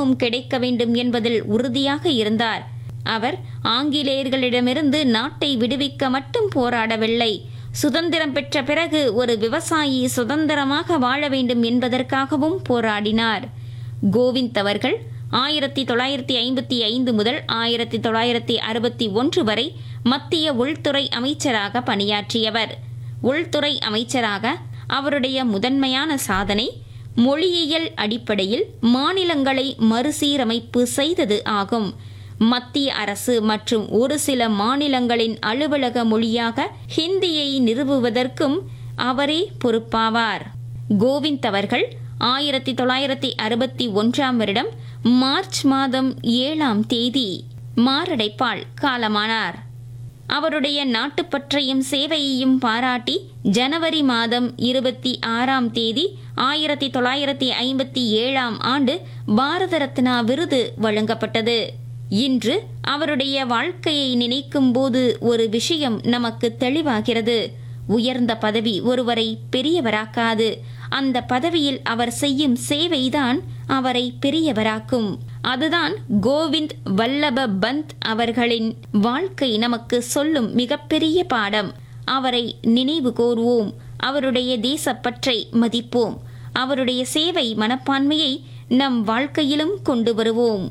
சுதந்திரமும் கிடைக்க வேண்டும் என்பதில் உறுதியாக இருந்தார் அவர் ஆங்கிலேயர்களிடமிருந்து நாட்டை விடுவிக்க மட்டும் போராடவில்லை சுதந்திரம் பெற்ற பிறகு ஒரு விவசாயி சுதந்திரமாக வாழ வேண்டும் என்பதற்காகவும் போராடினார் கோவிந்த் அவர்கள் ஆயிரத்தி தொள்ளாயிரத்தி ஐம்பத்தி ஐந்து முதல் ஆயிரத்தி தொள்ளாயிரத்தி அறுபத்தி ஒன்று வரை மத்திய உள்துறை அமைச்சராக பணியாற்றியவர் உள்துறை அமைச்சராக அவருடைய முதன்மையான சாதனை மொழியியல் அடிப்படையில் மாநிலங்களை மறுசீரமைப்பு செய்தது ஆகும் மத்திய அரசு மற்றும் ஒரு சில மாநிலங்களின் அலுவலக மொழியாக ஹிந்தியை நிறுவுவதற்கும் அவரே பொறுப்பாவார் கோவிந்த் அவர்கள் ஆயிரத்தி தொள்ளாயிரத்தி அறுபத்தி ஒன்றாம் வருடம் மார்ச் மாதம் ஏழாம் தேதி மாரடைப்பால் காலமானார் அவருடைய நாட்டுப்பற்றையும் சேவையையும் பாராட்டி ஜனவரி மாதம் இருபத்தி ஆறாம் தேதி ஆயிரத்தி தொள்ளாயிரத்தி ஐம்பத்தி ஏழாம் ஆண்டு பாரத ரத்னா விருது வழங்கப்பட்டது இன்று அவருடைய வாழ்க்கையை நினைக்கும் போது ஒரு விஷயம் நமக்கு தெளிவாகிறது உயர்ந்த பதவி ஒருவரை பெரியவராக்காது அந்த பதவியில் அவர் செய்யும் சேவைதான் அவரை பெரியவராக்கும் அதுதான் கோவிந்த் வல்லப பந்த் அவர்களின் வாழ்க்கை நமக்கு சொல்லும் மிகப்பெரிய பாடம் அவரை நினைவு கோர்வோம் அவருடைய தேசப்பற்றை மதிப்போம் அவருடைய சேவை மனப்பான்மையை நம் வாழ்க்கையிலும் கொண்டு வருவோம்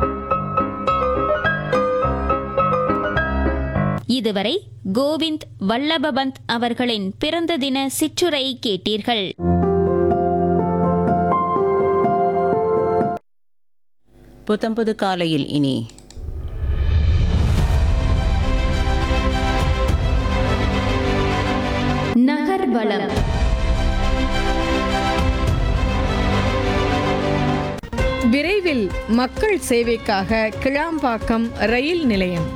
இதுவரை கோவிந்த் வல்லபபந்த் அவர்களின் பிறந்த தின சிற்றுரை கேட்டீர்கள் புத்தம்புது காலையில் இனி நகர்வலம் விரைவில் மக்கள் சேவைக்காக கிளாம்பாக்கம் ரயில் நிலையம்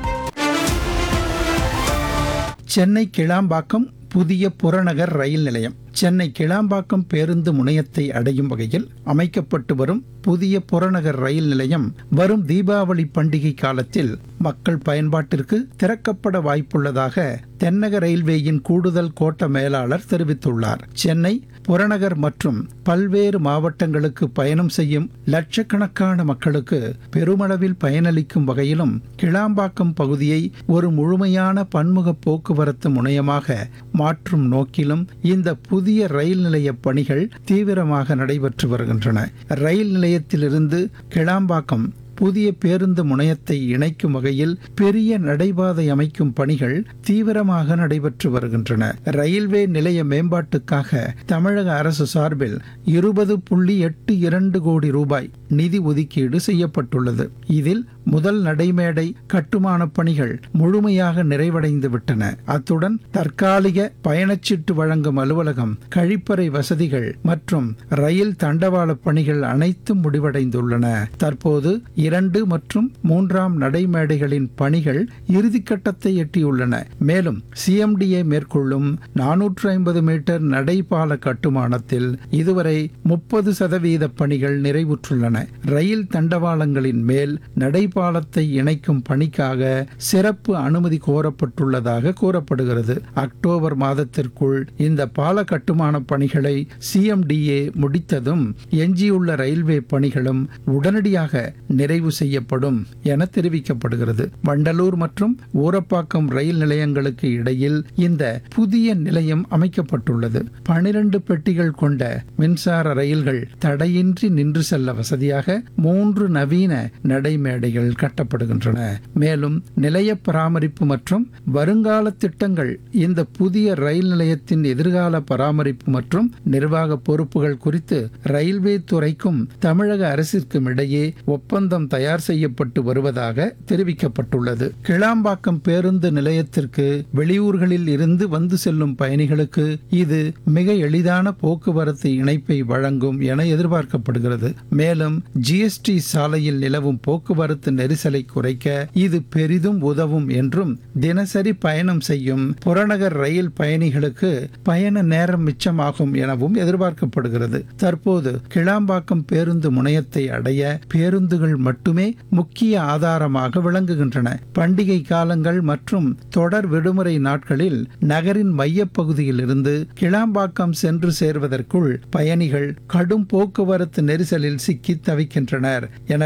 சென்னை கிளாம்பாக்கம் புதிய புறநகர் ரயில் நிலையம் சென்னை கிளாம்பாக்கம் பேருந்து முனையத்தை அடையும் வகையில் அமைக்கப்பட்டு வரும் புதிய புறநகர் ரயில் நிலையம் வரும் தீபாவளி பண்டிகை காலத்தில் மக்கள் பயன்பாட்டிற்கு திறக்கப்பட வாய்ப்புள்ளதாக தென்னக ரயில்வேயின் கூடுதல் கோட்ட மேலாளர் தெரிவித்துள்ளார் சென்னை புறநகர் மற்றும் பல்வேறு மாவட்டங்களுக்கு பயணம் செய்யும் லட்சக்கணக்கான மக்களுக்கு பெருமளவில் பயனளிக்கும் வகையிலும் கிளாம்பாக்கம் பகுதியை ஒரு முழுமையான பன்முக போக்குவரத்து முனையமாக மாற்றும் நோக்கிலும் இந்த புதிய ரயில் நிலைய பணிகள் தீவிரமாக நடைபெற்று வருகின்றன ரயில் நிலையத்திலிருந்து கிளாம்பாக்கம் புதிய பேருந்து முனையத்தை இணைக்கும் வகையில் பெரிய நடைபாதை அமைக்கும் பணிகள் தீவிரமாக நடைபெற்று வருகின்றன ரயில்வே நிலைய மேம்பாட்டுக்காக தமிழக அரசு சார்பில் இருபது புள்ளி எட்டு இரண்டு கோடி ரூபாய் நிதி ஒதுக்கீடு செய்யப்பட்டுள்ளது இதில் முதல் நடைமேடை கட்டுமான பணிகள் முழுமையாக நிறைவடைந்து விட்டன அத்துடன் தற்காலிக பயணச்சீட்டு வழங்கும் அலுவலகம் கழிப்பறை வசதிகள் மற்றும் ரயில் தண்டவாள பணிகள் அனைத்தும் முடிவடைந்துள்ளன தற்போது இரண்டு மற்றும் மூன்றாம் நடைமேடைகளின் பணிகள் இறுதிக்கட்டத்தை எட்டியுள்ளன மேலும் சிஎம்டிஏ மேற்கொள்ளும் நானூற்று ஐம்பது மீட்டர் நடைபால கட்டுமானத்தில் இதுவரை முப்பது சதவீத பணிகள் நிறைவுற்றுள்ளன ரயில் தண்டவாளங்களின் மேல் நடைபாலத்தை இணைக்கும் பணிக்காக சிறப்பு அனுமதி கோரப்பட்டுள்ளதாக கூறப்படுகிறது அக்டோபர் மாதத்திற்குள் இந்த பால கட்டுமான பணிகளை சிஎம்டிஏ முடித்ததும் எஞ்சியுள்ள ரயில்வே பணிகளும் உடனடியாக நிறைவு செய்யப்படும் என தெரிவிக்கப்படுகிறது வண்டலூர் மற்றும் ஊரப்பாக்கம் ரயில் நிலையங்களுக்கு இடையில் இந்த புதிய நிலையம் அமைக்கப்பட்டுள்ளது பனிரெண்டு பெட்டிகள் கொண்ட மின்சார ரயில்கள் தடையின்றி நின்று செல்ல வசதியாக மூன்று நவீன நடைமேடைகள் கட்டப்படுகின்றன மேலும் நிலைய பராமரிப்பு மற்றும் வருங்கால திட்டங்கள் இந்த புதிய ரயில் நிலையத்தின் எதிர்கால பராமரிப்பு மற்றும் நிர்வாக பொறுப்புகள் குறித்து ரயில்வே துறைக்கும் தமிழக அரசிற்கும் இடையே ஒப்பந்தம் தயார் செய்யப்பட்டு வருவதாக தெரிவிக்கப்பட்டுள்ளது கிளாம்பாக்கம் பேருந்து நிலையத்திற்கு வெளியூர்களில் இருந்து வந்து செல்லும் பயணிகளுக்கு இது மிக எளிதான போக்குவரத்து இணைப்பை வழங்கும் என எதிர்பார்க்கப்படுகிறது மேலும் ஜிஎஸ்டி சாலையில் நிலவும் போக்குவரத்து நெரிசலை குறைக்க இது பெரிதும் உதவும் என்றும் தினசரி பயணம் செய்யும் புறநகர் ரயில் பயணிகளுக்கு பயண நேரம் மிச்சமாகும் எனவும் எதிர்பார்க்கப்படுகிறது தற்போது கிளாம்பாக்கம் பேருந்து முனையத்தை அடைய பேருந்துகள் மட்டுமே முக்கிய ஆதாரமாக விளங்குகின்றன பண்டிகை காலங்கள் மற்றும் தொடர் விடுமுறை நாட்களில் நகரின் மையப்பகுதியில் இருந்து கிளாம்பாக்கம் சென்று சேர்வதற்குள் பயணிகள் கடும் போக்குவரத்து நெரிசலில் சிக்கி தவிக்கின்றனர் என